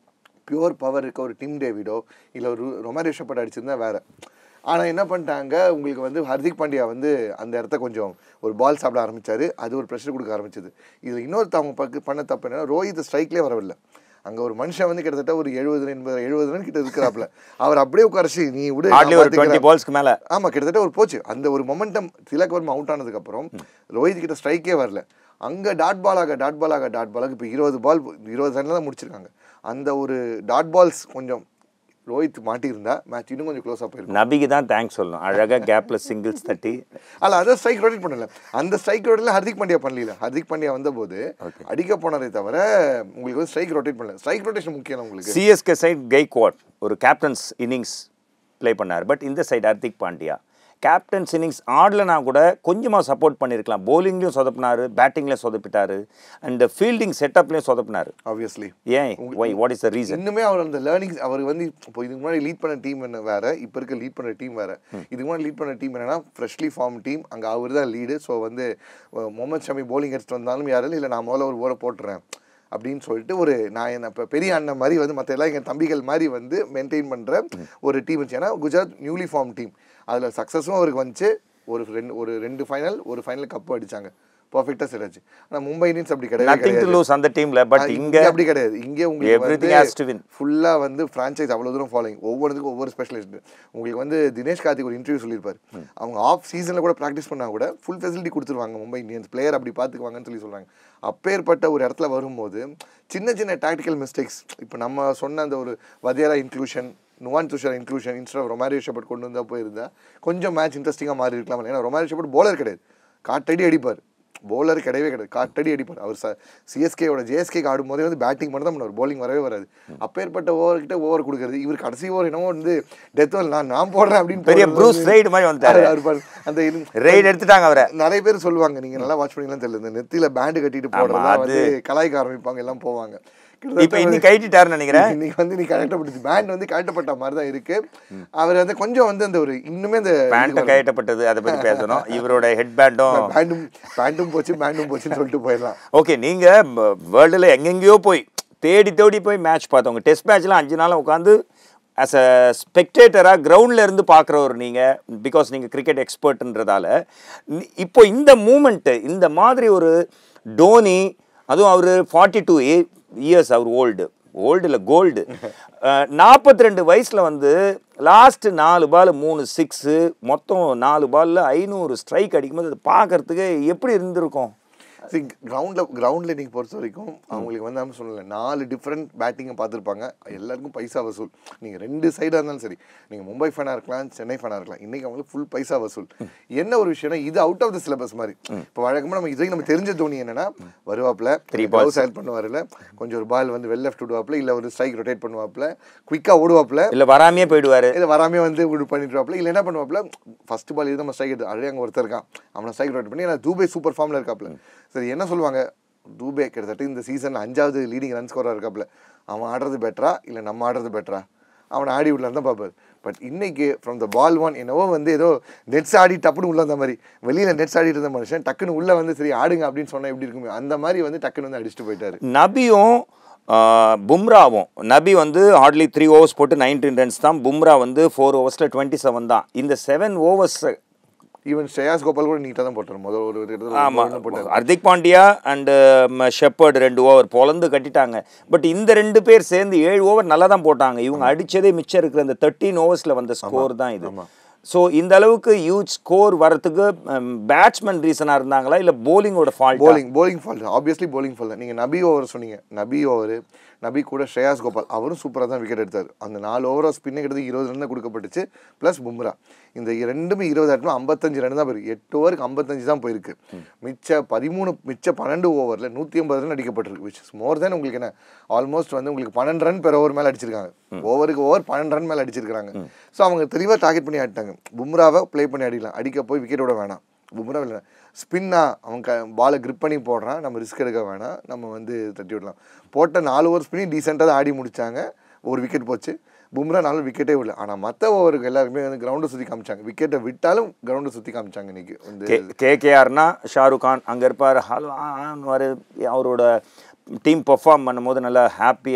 பியூர் பவர் இருக்க ஒரு டிம் டேவிடோ இல்லை ஒரு ரொமாரியோ ஷெப்பர்ட் அடிச்சிருந்தா வேற ஆனால் என்ன பண்ணிட்டாங்க உங்களுக்கு வந்து ஹர்திக் பாண்டியா வந்து அந்த இடத்த கொஞ்சம் ஒரு பால் சாப்பிட ஆரம்பிச்சாரு அது ஒரு ப்ரெஷர் கொடுக்க ஆரம்பிச்சது இதில் இன்னொருத்த அவங்க பக்கு பண்ண தப்பு என்னன்னா ரோஹித் ஸ்ட்ரைக்லேயே வரவில்லை அங்கே ஒரு மனுஷன் வந்து கிட்டத்தட்ட ஒரு எழுபது எண்பது எழுபது ரன் கிட்ட இருக்கிறாப்புல அவர் அப்படியே உட்காரச்சு நீ விடு நான் ஹார்ட்லி ஒரு டுவெண்ட்டி பார்த்துக்கிறேன். பால்ஸ்க்கு மேல ஆமா கிட்டத்தட்ட ஒரு போச்சு அந்த ஒரு மொமெண்டம் திலக் வர்மா அவுட் ஆனதுக்கு அப்புறம் ரோஹித் கிட்ட ஸ்ட்ரைக்கே வரல அங்க டாட் பாலாக டாட் பாலாக டாட் பாலாக இப்போ இருபது பால் இருபது ரன்ல தான் முடிச்சிருக்காங்க அந்த ஒரு டாட் பால்ஸ் கொஞ்சம் ரோஹித் மாட்டியிருந்தா மேட்ச் இன்னும் கொஞ்சம் க்ளோஸாக போயிருக்கும் நபிக்கு தான் தேங்க்ஸ் சொல்லணும் அழகா கேப்ல சிங்கிள்ஸ் தட்டி அல்ல அதான் ஸ்ட்ரைக் ரொட்டேட் பண்ணல அந்த ஸ்ட்ரைக் ரொட்டேட்ல ஹர்திக் பாண்டியா பண்ணல ஹர்திக் பாண்டியா வந்தபோது அடிக்க போனதே தவிர உங்களுக்கு வந்து ஸ்ட்ரைக் ரொட்டேட் பண்ணல ஸ்ட்ரைக் ரொட்டேஷன் முக்கியம் உங்களுக்கு சிஎஸ்கே சைட் கெய்க்வாட் ஒரு கேப்டன்ஸ் இன்னிங்ஸ் ப்ளே பண்ணார் பட் இந்த side Hardik Pandya captain's innings ஆடலனா கூட கொஞ்சமாக சப்போர்ட் பண்ணியிருக்கலாம் bowlingலயும் சொதப்பினாரு பேட்டிங்லேயும் சொதப்பிட்டாரு அண்ட் ஃபீல்டிங் செட்டப்லேயும் சொதப்பினாரு ஆப்வியஸ்லி ஏன் why what is the reason இன்னுமே அவர் அந்த லேர்னிங்ஸ் அவர் வந்து இப்போ இதுக்கு முன்னாடி லீட் பண்ண டீம் என்ன வேற இப்போ இருக்க லீட் பண்ண டீம் வேற இதுக்கு முன்னாடி லீட் பண்ண டீம் என்னன்னா ஃப்ரெஷ்லி ஃபார்ம் டீம் அங்கே அவர் தான் லீடு ஸோ வந்து அஹ், முகமது ஷமி bowling எடுத்துட்டு வந்தாலும் யாரும் இல்லை நான் முதல்ல ஒரு ஓரை போட்டுறேன் அப்படின்னு சொல்லிட்டு ஒரு நான் என்ன இப்போ பெரிய அண்ணன் மாதிரி வந்து மற்ற எல்லாம் எங்கள் தம்பிகள் மாதிரி வந்து மெயின்டைன் பண்ணுற ஒரு டீம் இருந்துச்சு ஏன்னா குஜராத் நியூலி ஃபார்ம் டீம் அதில் சக்ஸஸும் அவருக்கு வந்துச்சு ஒரு ரெண்டு ஒரு ரெண்டு ஃபைனல் ஒரு ஃபைனல் கப்பு அடிச்சாங்க பர்ஃபெக்டாக செட் ஆச்சு ஆனால் மும்பை இந்தியன்ஸ் அப்படி கிடையவே நத்திங் டு கிடையாது லூஸ் அந்த டீம்ல பட் ஆ, இங்க அப்படி கிடையாது இங்கே உங்களுக்கு everything வந்து has to win. ஃபுல்லா வந்து ஃப்ரான்ச்சைஸ் அவ்வளவு தூரம் ஃபாலோயிங் ஒவ்வொருத்துக்கும் ஒவ்வொரு ஸ்பெஷலிஸ்ட் உங்களுக்கு வந்து தினேஷ் கார்த்திக் ஒரு இன்டர்வியூ சொல்லியிருப்பாரு அவங்க ஆஃப் சீசன்ல கூட ப்ராக்டிஸ் பண்ணா கூட ஃபுல் ஃபெசிலிட்டி கொடுத்துருவாங்க மும்பை இந்தியன்ஸ் பிளேயர் அப்படி பார்த்துக்குவாங்கன்னு சொல்லி சொல்றாங்க அப்பேற்பட்ட ஒரு இடத்துல வரும்போது சின்ன சின்ன டாக்டிக்கல் மிஸ்டேக்ஸ் இப்போ நம்ம சொன்ன அந்த ஒரு வதியாரா இன்க்ளூஷன் நுவான் துஷார் இன்க்ளூஷன் இன்ஸ்டா ரொமாரியோ ஷெப்பர்ட் கொண்டு வந்தா போயிருந்தா கொஞ்சம் மேட்ச் இன்ட்ரெஸ்டிங்காக மாறி இருக்கலாம் ஏன்னா ரொமாரியோ ஷெப்பர்ட் bowler கிடையாது காட்டடி அடிப்பார் bowler கிடையவே கிடையாது காட்டடி அடிப்பார் அவர் சிஎஸ்கேவோட ஜேஎஸ்கேக்கு ஆடும் போதே வந்து பேட்டிங் மட்டும் தான் பண்ணுவார் bowling வரவே வராது அப்பேற்பட்ட ஓவர்கிட்ட ஓவர் கொடுக்குறது இவர் கடைசி ஓவர் என்னமோ வந்து டெத் நான் நான் போடுறேன் அப்படின்னு பெரிய போடுறது ப்ரூஸ் வந்து- ரைடு மாதிரி வந்துட்டாரு அவர் பாரு, அந்த இது- ரைடு எடுத்துட்டாங்க அவரை நிறைய பேர் சொல்லுவாங்க நீங்க நல்லா வாட்ச் பண்ணீங்களான்னு தெரியல இந்த நெத்தியில பேண்ட் கட்டிட்டு போடுறதா அது- வந்து கலாய்க்க ஆரம்பிப்பாங்க எல்லாம் போவாங்க இப்ப கிட்டத்தட்ட இன்னி ஒரு- கைட்டிட்டாருன்னு நினைக்கிறேன் இன்னைக்கு வந்து நீ கரெக்டப்பட்டது பேண்ட் வந்து கரெக்டப்பட்ட மாதிரி தான் இருக்கு அவர் வந்து கொஞ்சம் வந்து அந்த ஒரு இன்னுமே அந்த பேண்ட்டை கைட்டப்பட்டது அதை பத்தி பேசணும் இவரோட ஹெட் பேண்டும் பேண்டும் பேண்டும் போச்சு பேண்டும் போச்சுன்னு சொல்லிட்டு போயிடலாம் ஓகே நீங்க வேர்ல்டுல எங்கெங்கேயோ போய் தேடி தேடி போய் மேட்ச் பார்த்தவங்க டெஸ்ட் மேட்ச்லாம் அஞ்சு நாள் உட்காந்து ஆஸ் அ ஸ்பெக்டேட்டராக கிரவுண்டில் இருந்து பார்க்குறவர் நீங்கள் பிகாஸ் நீங்கள் கிரிக்கெட் எக்ஸ்பர்ட்ன்றதால நி- இப்போ இந்த மூமெண்ட்டு இந்த மாதிரி ஒரு டோனி அதுவும் அவர் ஃபார்ட்டி டூ இயர்ஸ் அவர் ஓல்டு ஓல்டு இல்லை கோல்டு நாற்பத்தி ரெண்டு வயசில் வந்து லாஸ்ட் நாலு பால் மூணு சிக்ஸு மொத்தம் நாலு பாலில் ஐநூறு ஸ்ட்ரைக் அடிக்கும்போது அது பார்க்கறதுக்கு எப்படி இருந்திருக்கும் சரி கிரவுண்டில் கிரவுண்டில் இன்னைக்கு பொறுத்த வரைக்கும் அவங்களுக்கு வந்து நம்ம சொல்லல நாலு டிஃப்ரெண்ட் பேட்டிங்கை பார்த்துருப்பாங்க எல்லாருக்கும் பைசா வசூல் நீங்கள் ரெண்டு சைடாக இருந்தாலும் சரி நீங்கள் மும்பை ஃபேனாக இருக்கலாம் சென்னை ஃபேனாக இருக்கலாம் இன்னைக்கு அவங்களுக்கு ஃபுல் பைசா வசூல் என்ன ஒரு விஷயம்னா இது அவுட் ஆஃப் த சிலபஸ் மாதிரி இப்போ வழக்கமாக நம்ம இதுவரைக்கும் நம்ம தெரிஞ்ச தோனி என்னன்னா வருவாப்புல Three பால் சைல் பண்ணுவாருல கொஞ்சம் ஒரு பால் வந்து வெல் லெஃப்ட் விடுவாப்புல இல்லை ஒரு ஸ்ட்ரைக் ரொட்டேட் பண்ணுவாப்புல குயிக்காக ஓடுவாப்புல இல்லை வராமையே போயிடுவார் இதை வராமே வந்து இப்படி பண்ணிட்டுவாப்புல இல்லை என்ன பண்ணுவாப்புல ஃபர்ஸ்ட் பால் இது நம்ம ஸ்ட்ரைக் எடுத்து ஆல்ரெடி அங்கே ஒருத்தர் இருக்கான் அவனை ஸ்ட்ரைக் ரொட்டேட் பண்ணி ஏன்னா தூபே சூப்பர் ஃபார்மில் இருக்காப்புல சரி என்ன சொல்லுவாங்க தூபே கிட்டத்தட்ட இந்த சீசன் அஞ்சாவது லீடிங் ரன் ஸ்கோராக இருக்காப்புல அவன் ஆடுறது பெட்டரா இல்லை நம்ம ஆடுறது பெட்டரா அவனை ஆடி விடலான்னு தான் பார்ப்பாரு பட் இன்னைக்கு ஃப்ரம் த பால் ஒன் என்னவோ வந்து ஏதோ நெட்ஸ் ஆடி டப்புன்னு உள்ள வந்த மாதிரி வெளியில் நெட்ஸ் ஆடிட்டு இருந்த மனுஷன் டக்குன்னு உள்ள வந்து சரி ஆடுங்க அப்படின்னு சொன்னா எப்படி இருக்குமே அந்த மாதிரி வந்து டக்குன்னு வந்து அடிச்சுட்டு போயிட்டாரு நபியும் ஆஹ், பும்ராவும் நபி வந்து ஹார்ட்லி த்ரீ ஓவர்ஸ் போட்டு நைன்டீன் ரன்ஸ் தான் பும்ரா வந்து ஃபோர் ஓவர்ஸில் டுவெண்ட்டி செவன் தான் இந்த seven overs even Shreyas Gopal கூட நீட்டாக தான் போட்டார் முதல் ஒரு கிட்டத்தட்ட ஒரு ஆமாம் ball போட்டார் ஹர்திக் பாண்டியா அண்டு ஷெப்பர்டு ரெண்டு ஓவர் பொலந்து கட்டிட்டாங்க பட் இந்த ரெண்டு பேர் சேர்ந்து ஏழு ஓவர் நல்லா தான் போட்டாங்க இவங்க அடிச்சதே மிச்சம் இருக்கிற அந்த தேர்ட்டீன் ஓவர்ஸில் வந்த ஸ்கோர் தான் இது ஸோ இந்த அளவுக்கு ஹியூஜ் ஸ்கோர் வரத்துக்கு பேட்ஸ்மேன் ரீசனாக இருந்தாங்களா இல்லை போலிங்கோட fault bowling bowling fall obviously bowling fall தான் நீங்கள் நபி ஓவர் சொன்னீங்க நபி ஓவர் நபி கூட ஸ்ரேயாஸ் கோபால் அவரும் சூப்பராக தான் விக்கெட் எடுத்தார் அந்த நாலு ஓவர் ஸ்பின்னு கிட்டத்தட்ட இருபது ரன் தான் கொடுக்கப்பட்டுச்சு ப்ளஸ் பும்ரா இந்த ரெண்டுமே இருபது ஆட்டமும் ஐம்பத்தஞ்சு ரன் தான் போயிருக்கு எட்டு ஓவருக்கு ஐம்பத்தஞ்சு தான் போயிருக்கு மிச்ச பதிமூணு மிச்ச பன்னெண்டு ஓவரில் நூற்றி ஐம்பது ரன் அடிக்கப்பட்டிருக்கு விச் இஸ் மோர் தென் உங்களுக்கு என்ன ஆல்மோஸ்ட் வந்து உங்களுக்கு பன்னெண்டு ரன் பெர் ஓவர் மேலே அடிச்சிருக்காங்க ஓவருக்கு ஓவர் பன்னெண்டு ரன் மேலே அடிச்சிருக்காங்க ஸோ அவங்க தெளிவாக டார்கெட் பண்ணி ஆடிட்டாங்க பும்ராவை ப்ளே பண்ணி அடிக்கலாம் அடிக்க போய் விக்கெட் விட வேணாம் பும்ரா இல்லை ஸ்பின்னா அவன் க பாலை grip பண்ணி போடுறான் நம்ம ரிஸ்க் எடுக்க வேணாம் நம்ம வந்து தட்டி விடலாம் போட்ட நாலு ஓவர் ஸ்பின்னி டீசெண்டாக தான் ஆடி முடிச்சாங்க ஒரு விக்கெட் போச்சு பும்ரா நாலு விக்கெட்டே விடல ஆனால் மற்ற ஓவருக்கு எல்லாருமே வந்து கிரவுண்டை சுற்றி காமிச்சாங்க விக்கெட்டை விட்டாலும் கிரவுண்டை சுற்றி காமிச்சாங்க இன்னைக்கு வந்து கே கேகேஆர்னா ஷாருக் கான் அங்கே இருப்பார் ஹலோ அவரோட டீம் பெர்ஃபார்ம் பண்ணும்போது நல்லா ஹாப்பியாக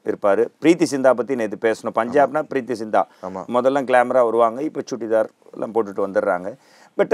இருப்பார் பிரீத்தி சிந்தா பற்றி நேற்று பேசணும் பஞ்சாப்னா பிரீத்தி சிந்தா ஆமா. முதல்ல கிளாமராக வருவாங்க இப்போ சுடிதார் எல்லாம் போட்டுட்டு வந்துடுறாங்க பட்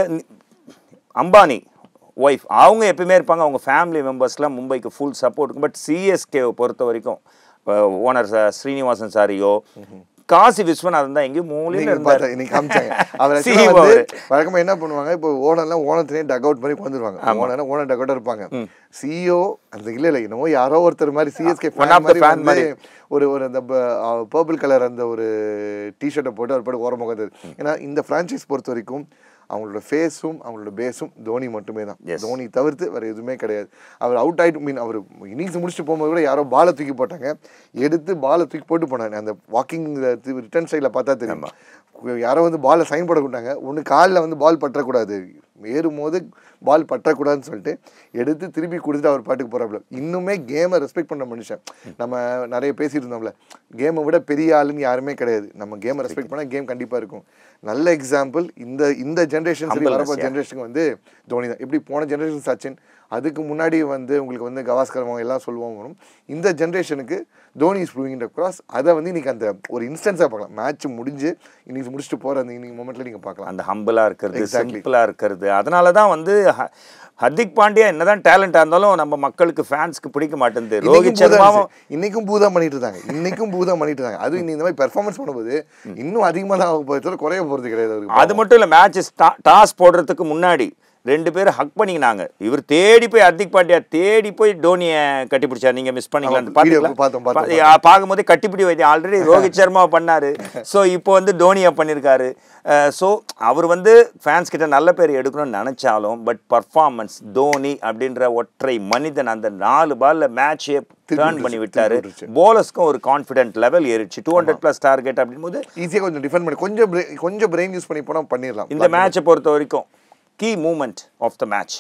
அம்பானி ஒய்ஃப் அவங்க எப்பயுமே இருப்பாங்க அவங்க ஃபேமிலி மெம்பர்ஸ்லாம் மும்பைக்கு ஃபுல் சப்போர்ட் இருக்கும் பட் சிஎஸ்கேவை பொறுத்த வரைக்கும் ஓனர் ஸ்ரீனிவாசன் சாரியோ காசி விஸ்வநாதன் தான் எங்கேயும் மூலையில் நீங்க இருந்தார் பார்த்தா இன்னைக்கு காமிச்சாங்க அவர் CEO actually வந்து அவரு. வழக்கமா என்ன பண்ணுவாங்க இப்போ ஓனர்லாம் ஓனத்திலே டக் அவுட் மாதிரி வந்துருவாங்க ஓனர் ஓனர் டக் அவுட் இருப்பாங்க சிஇஓ அந்த இல்ல இல்ல என்னமோ யாரோ ஒருத்தர் மாதிரி CSK One of the fan மாதிரி. ஒரு ஒரு அந்த பர்பிள் கலர் அந்த ஒரு டிஷர்ட்டை போட்டு அவர் பாட்டு ஓரமாக உட்காந்தாரு ஏன்னா இந்த ஃப்ரான்ச்சைஸ் பொறுத்த வரைக்கும் அவங்களோட ஃபேஸும் அவங்களோட பேஸும் தோனி மட்டுமே தான் Yes. தோனி தவிர்த்து வேற எதுவுமே கிடையாது அவர் அவுட் ஆயிட்டு மீன் அவர் இன்னிங்ஸ் முடிச்சுட்டு போகும்போது கூட யாரோ பாலை தூக்கி போட்டாங்க எடுத்து பாலை தூக்கி போட்டு போனாங்க அந்த வாக்கிங் ரிட்டர்ன் சைடில் பார்த்தா தெரியும் யாரோ வந்து பாலை சைன் போட விட்டாங்க ஒன்று காலில் வந்து பால் பற்றக்கூடாது ஏறும்போது பால் பற்றக்கூடாதுன்னு சொல்லிட்டு எடுத்து திருப்பி கொடுத்துட்டு அவர் பாட்டுக்கு போகிறாப்புல இன்னுமே கேமை ரெஸ்பெக்ட் பண்ண மனுஷன் நம்ம நிறைய பேசிட்டு இருந்தோம்ல கேமை விட பெரிய ஆளுன்னு யாருமே கிடையாது நம்ம கேமை ரெஸ்பெக்ட் பண்ணால் கேம் கண்டிப்பாக இருக்கும் நல்ல எக்ஸாம்பிள் இந்த இந்த ஜென்ரேஷன் சரி Humbleness, வரப்போ yeah. ஜென்ரேஷனுக்கு வந்து தோனி தான் இப்படி போன ஜென்ரேஷன் சச்சின் அதுக்கு முன்னாடி வந்து உங்களுக்கு வந்து கவாஸ்கர் அவங்க எல்லாம் சொல்லுவாங்க வரும் இந்த ஜென்ரேஷனுக்கு தோனி இஸ் ப்ரூவிங் கிராஸ் அதை வந்து இன்னைக்கு அந்த ஒரு இன்ஸ்டன்ஸாக பார்க்கலாம் மேட்ச் முடிஞ்சு இன்னைக்கு முடிச்சுட்டு போகிற அந்த இன்னைக்கு மூமெண்ட்டில் நீங்கள் பார்க்கலாம் அந்த ஹம்பிளாக இருக்கிறது Exactly. சிம்பிளாக இருக்கிறது அதனால தான் வந்து ஹ- ஹர்திக் பாண்டியா என்னதான் டேலண்டாக இருந்தாலும் நம்ம மக்களுக்கு ஃபேன்ஸ்க்கு பிடிக்க மாட்டேங்குது இன்னைக்கும் ரோஹித் பூதம் சர்மாவும் இருந்துச்சு. இன்னைக்கும் பூதம் பண்ணிட்டு இருந்தாங்க இன்னைக்கும் பூதம் பண்ணிட்டு இருந்தாங்க அதுவும் இன்னைக்கு இந்த மாதிரி பெர்ஃபார்மன்ஸ் பண்ணும்போது இன்னும் அதிகமாக தான் ஆக போகுது தவிர குறைய போகிறது கிடையாது அவருக்கு அது மட்டும் இல்லை மேட்ச் டாஸ் போடுறதுக்கு முன்னாடி ரெண்டு பேரும் ஹக் பண்ணிக்கினாங்க இவர் தேடி போய் ஹர்திக் பாண்டியா தேடி போய் டோனியை கட்டி பிடிச்சார் நீங்க மிஸ் பண்ணீங்களா ஆமா, பாத்தீங்களா video பார்த்தோம், பார்த்தோம், பா- ஆ, பார்க்கும்போது கட்டிப்பிடி வைத்தியம் ஆல்ரெடி ரோஹித் சர்மா பண்ணாரு ஸோ இப்போ வந்து தோனியை பண்ணியிருக்காரு ஸோ அவர் வந்து ஃபேன்ஸ் கிட்ட நல்ல பேர் எடுக்கணும்னு நினைச்சாலும் பட் பர்ஃபார்மன்ஸ் தோனி அப்படின்ற ஒற்றை மனிதன் அந்த நாலு பால்ல மேட்சே டேர்ன் பண்ணி விட்டாரு விட்டுருச்சு. போலர்ஸ்க்கும் ஒரு கான்ஃபிடென்ட் லெவல் ஏறிடுச்சு டூ ஹண்ட்ரட் ப்ளஸ் டார்கெட் அப்படிங்கும்போது ஈஸியாக கொஞ்சம் டிஃபெண்ட் பண்ணி கொஞ்சம் brain- கொஞ்சம் பிரெயின் யூஸ் பண்ணி போனால் பண்ணிடலாம் இந்த மேட்சை பொறுத்த வரைக்கும் key moment of the match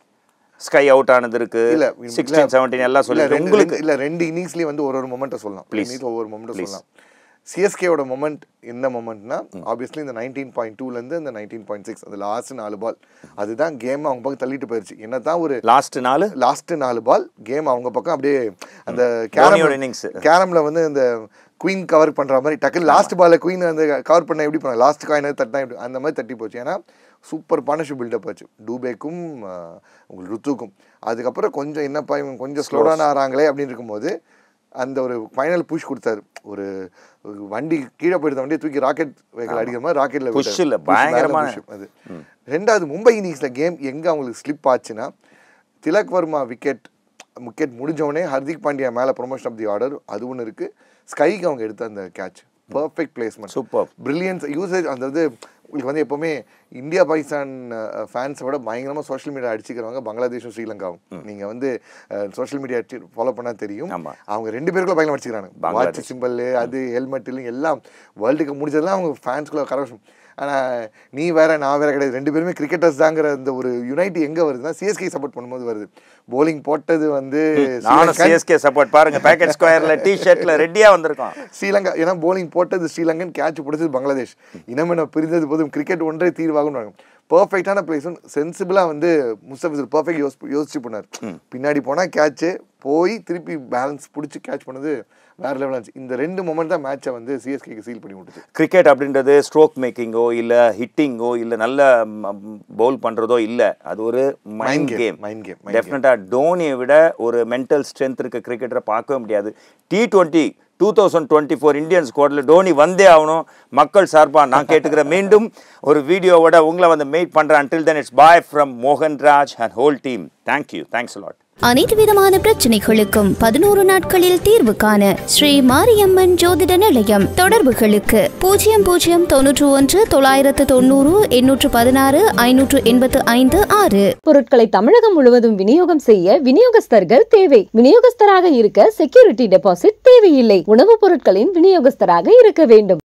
SKY out ஆனது இருக்கு இல்ல சிக்ஸ்டீன் செவன்டீன் எல்லாம் இல்ல, சொல்லி ரெண்டு- உங்களுக்கு ரெண்டு- இல்ல ரெண்டு இன்னிங்ஸ்லயும் வந்து ஒரு ஒரு மொமெண்ட்டை சொல்லலாம் Please. Innings ஒவ்வொரு மொமெண்ட்டை Please. சொல்லலாம் சிஎஸ்கேவோட மொமெண்ட் என்ன மொமெண்ட்னா ஆப்வியஸ்லி இந்த நைன்டீன் பாயிண்ட் டூலேருந்து இந்த நைன்டீன் பாயிண்ட் சிக்ஸ் அந்த லாஸ்ட் நாலு பால் அதுதான் கேம் அவங்க பக்கம் தள்ளிட்டு போயிருச்சு என்னதான் ஒரு லாஸ்ட் நாலு லாஸ்ட் நாலு பால் கேம் அவங்க பக்கம் அப்படியே அந்த தோனியோட கேரம் innings. கேரம்ல வந்து இந்த குயின் கவர் பண்ற மாதிரி டக்குன்னு லாஸ்ட் பால்ல குயின் அந்த கவர் பண்ண எப்படி பண்ண லாஸ்ட் காயின் தட்டினா எப்படி அந்த மாதிரி தட்டி போச்சு ஏன்னா சூப்பர் பார்ட்னர்ஷிப் பில்டப் ஆச்சு டூபேக்கும் ஆஹ், உங்களுக்கு ருத்துக்கும் அதுக்கப்புறம் கொஞ்சம் என்னப்பா இவங்க கொஞ்சம் ஸ்லோடான ஆறாங்களே அப்படின்னு இருக்கும்போது அந்த ஒரு ஃபைனல் புஷ் கொடுத்தாரு ஒரு ஒரு வண்டி கீழே போயிருந்த வண்டியை தூக்கி ராக்கெட் வெஹிக்கல் அடிக்கிற மாதிரி ராக்கெட்ல Push இல்ல, பயங்கரமான- அது ரெண்டாவது மும்பை இன்னிங்ஸ்ல கேம் எங்க அவங்களுக்கு ஸ்லிப் ஆச்சுன்னா திலக் வர்மா விக்கெட் விக்கெட் முடிஞ்சவொடனே ஹர்திக் பாண்டியா மேல ப்ரொமோஷன் ஆஃப் தி ஆர்டர் அது ஒன்று இருக்கு ஸ்கைக்கு அவங்க எடுத்த அந்த catch perfect placement Superb. Brilliance usage அந்த இது உங்களுக்கு வந்து எப்போவுமே இந்தியா பாகிஸ்தான் ஃபேன்ஸை விட பயங்கரமாக சோஷியல் மீடியா அடிச்சுக்கிறவங்க பங்களாதேஷும் ஸ்ரீலங்காவும் நீங்கள் வந்து சோஷியல் மீடியா ஃபாலோ பண்ணால் தெரியும் ஆமா. அவங்க ரெண்டு பேருக்குள்ள பயங்கரம் அடிச்சுக்கிறாங்க வாட்ச் பங்களாதேஷ். சிம்பிள் அது ஹெல்மெட் எல்லாம் வேர்ல்டுக்கு முடிஞ்சதெல்லாம் அவங்க ஃபேன்ஸ்குள்ள கரப்ஷன் ஆனால் நீ வேற நான் வேற கிடையாது ரெண்டு பேருமே கிரிக்கெட்டர்ஸ் தாங்கிற அந்த ஒரு யுனைட் எங்கே வருதுன்னா சிஎஸ்கே சப்போர்ட் பண்ணும்போது வருது போலிங் போட்டது வந்து நானும் ஸ்ரீலங்கன். சிஎஸ்கே சப்போர்ட் பாருங்க பேக்கெட் ஸ்கொயர்ல டி ஷர்ட்ல ரெடியா வந்திருக்கோம் ஸ்ரீலங்கா ஏன்னா போலிங் போட்டது ஸ்ரீலங்கன் கேட்ச் பிடிச்சது பங்களாதேஷ் இனமென பிரிந்தது போதும் கிரிக்கெட் ஒன்றே தீர்வாகும் பர்ஃபெக்டான பிளேஸும் சென்சிபிளாக வந்து முஸ்தபிசர் பர்ஃபெக்ட் யோசி யோசிச்சு பண்ணார் பின்னாடி போனால் கேட்ச்சு போய் திருப்பி பேலன்ஸ் பிடிச்சி கேட்ச் பண்ணது வேற லெவல் இருந்துச்சு இந்த ரெண்டு மொமெண்ட் தான் மேட்சை வந்து சிஎஸ்கேக்கு சீல் பண்ணி விட்டுச்சு கிரிக்கெட் அப்படின்றது ஸ்ட்ரோக் மேக்கிங்கோ இல்ல ஹிட்டிங்கோ இல்ல நல்ல பவுல் பண்றதோ இல்ல அது ஒரு mind Mind game, game mind game, mind டெஃபினட்டா டோனியை விட ஒரு மென்டல் ஸ்ட்ரென்த் இருக்க கிரிக்கெட்டரை பார்க்கவே முடியாது T twenty two thousand twenty four Indian ஸ்குவாடில் டோனி வந்தே ஆகணும் மக்கள் சார்பா நான் கேட்டுக்கிறேன் மீண்டும் ஒரு வீடியோவோட உங்களை வந்து மீட் பண்றேன் until then it's bye from Mohanraj and whole team thank you thanks lot அனைத்து விதமான பிரச்சனைகளுக்கும் பதினோரு நாட்களில் தீர்வு காண ஸ்ரீ மாரியம்மன் ஜோதிட நிலையம் தொடர்புகளுக்கு பூஜ்ஜியம் பூஜ்ஜியம் தொன்னூற்று ஒன்று தொள்ளாயிரத்து தொண்ணூறு எண்ணூற்று பதினாறு ஐநூற்று எண்பத்து ஐந்து ஆறு பொருட்களை தமிழகம் முழுவதும் விநியோகம் செய்ய விநியோகஸ்தர்கள் தேவை விநியோகஸ்தராக இருக்க செக்யூரிட்டி டெபாசிட் தேவையில்லை உணவுப் பொருட்களின் விநியோகஸ்தராக இருக்க வேண்டும்